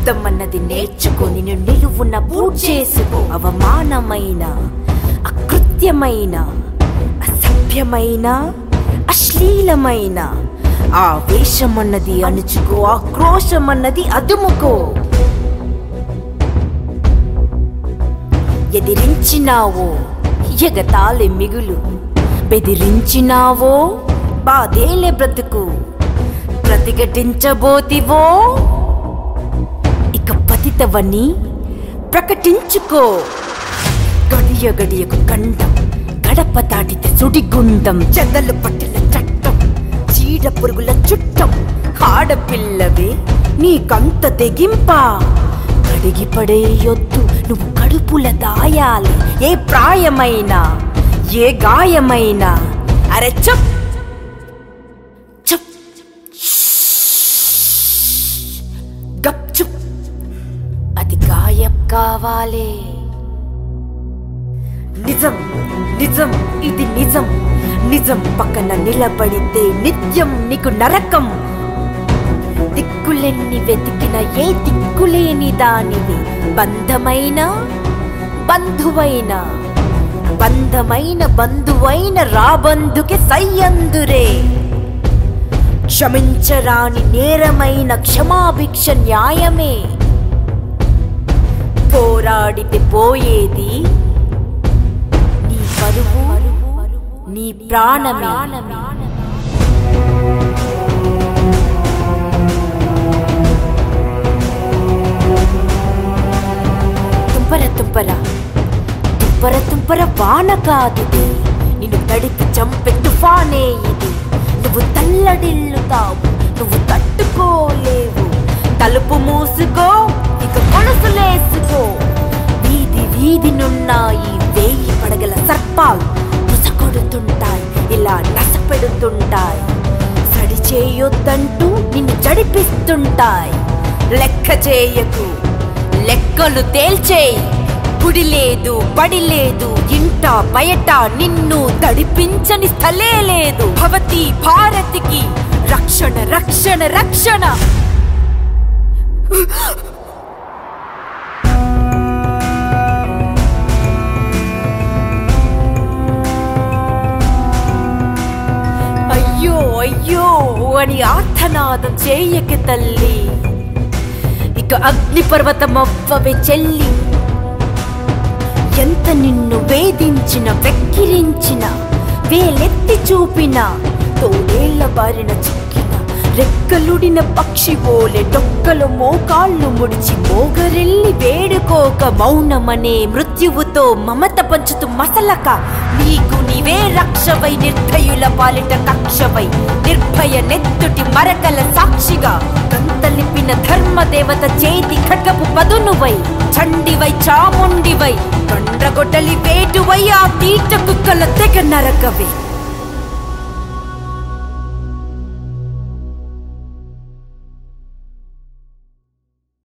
యుద్ధం అన్నది నేర్చుకో నిన్ను నిలువున పూడ్ చేసుకో అవమానమైన అకృత్యమైన అసభ్యమైన అశ్లీలమైన ఆ వేషం అన్నది అణుచుకో ఆక్రోశం అన్నది అదుముకో ఎదిరించినావో ఎగతాళి మిగులు బెదిరించినావో బాధేలే బ్రతుకు ప్రతిఘటించబోతివో ఇక పతితవని ప్రకటించుకో గడియ గడియకు కండం గడప దాటితే సుడిగుండం చెదలు పట్టిన చట్టం చీడ పురుగుల చుట్టం ఆడపిల్లవే నీకంత తెగింపా కడిగి పడేయొద్దు నువ్వు కడుపుల దాయాలి ఏ ప్రాయమైనా ఏ గాయమైనా అరే చప్ చప్ గప్ చుప్ అది గాయబ్ కావాలి నిజం నిజం ఇది నిజం నిజం పక్కన నిలబడితే నిత్యం నీకు నరకం దిక్కులెన్ని వెతికిన ఏ దిక్కులేని దానివి బంధమైన బంధువైన బంధమైన బంధువైన రాబంధుకి సయ్యందురే క్షమించరాని నేరమైన క్షమాభిక్ష న్యాయమే పోరాడితే పోయేది నీ పరువు నీ ప్రాణమే తుంపర తుంపర తుంపర తుంపర వాన కాదుది నిన్ను తడిపి చంపే తుఫానే ఇది నువ్వు తల్లడిల్లుతావు నువ్వు తట్టుకోలేవు తలుపు మూసుకో ఇక కొలుసులేసుకో వీధి వీధి నున్నాయి వేయి పడగల సర్పాలు ముసకొడుతుంటాయి ఇలా నసపెడుతుంటాయి సడి చేయొద్దంటూ నిన్ను జడిపిస్తుంటాయి లెక్క చేయకు లెక్కలు తేల్చేయి గుడి లేదు బడి లేదు ఇంట బయట నిన్ను తడిపించని స్థలే లేదు భవతి భారతికి రక్షణ రక్షణ రక్షణ అయ్యో అయ్యో అని ఆర్తనాదం చేయకి తల్లి ఇక అగ్నిపర్వతమవ్వవే చెల్లి ఎంత నిన్ను వేధించిన వెక్కిరించిన వేలెత్తి చూపిన తోడేళ్ల బారిన చిక్కిన రెక్కలుడిన పక్షి ఓలె డొక్కలు మోకాళ్ళు ముడిచి మోగరెల్లి వేడుకోక మౌనమనే మృత్యువుతో మమత పంచుతూ మసలక నీకు నీవే రక్షవై నిర్భయుల పాలిట కక్షవై నిర్భయ నెత్తుటి మరకల సాక్షిగా గంతలిపిన ధర్మదేవత చేతి ఖడ్గపు పదునువై చండివై చాముండివై కండ్రగొడ్డలి వేటువై ఆ తీట కుక్కల తెగ నరకవే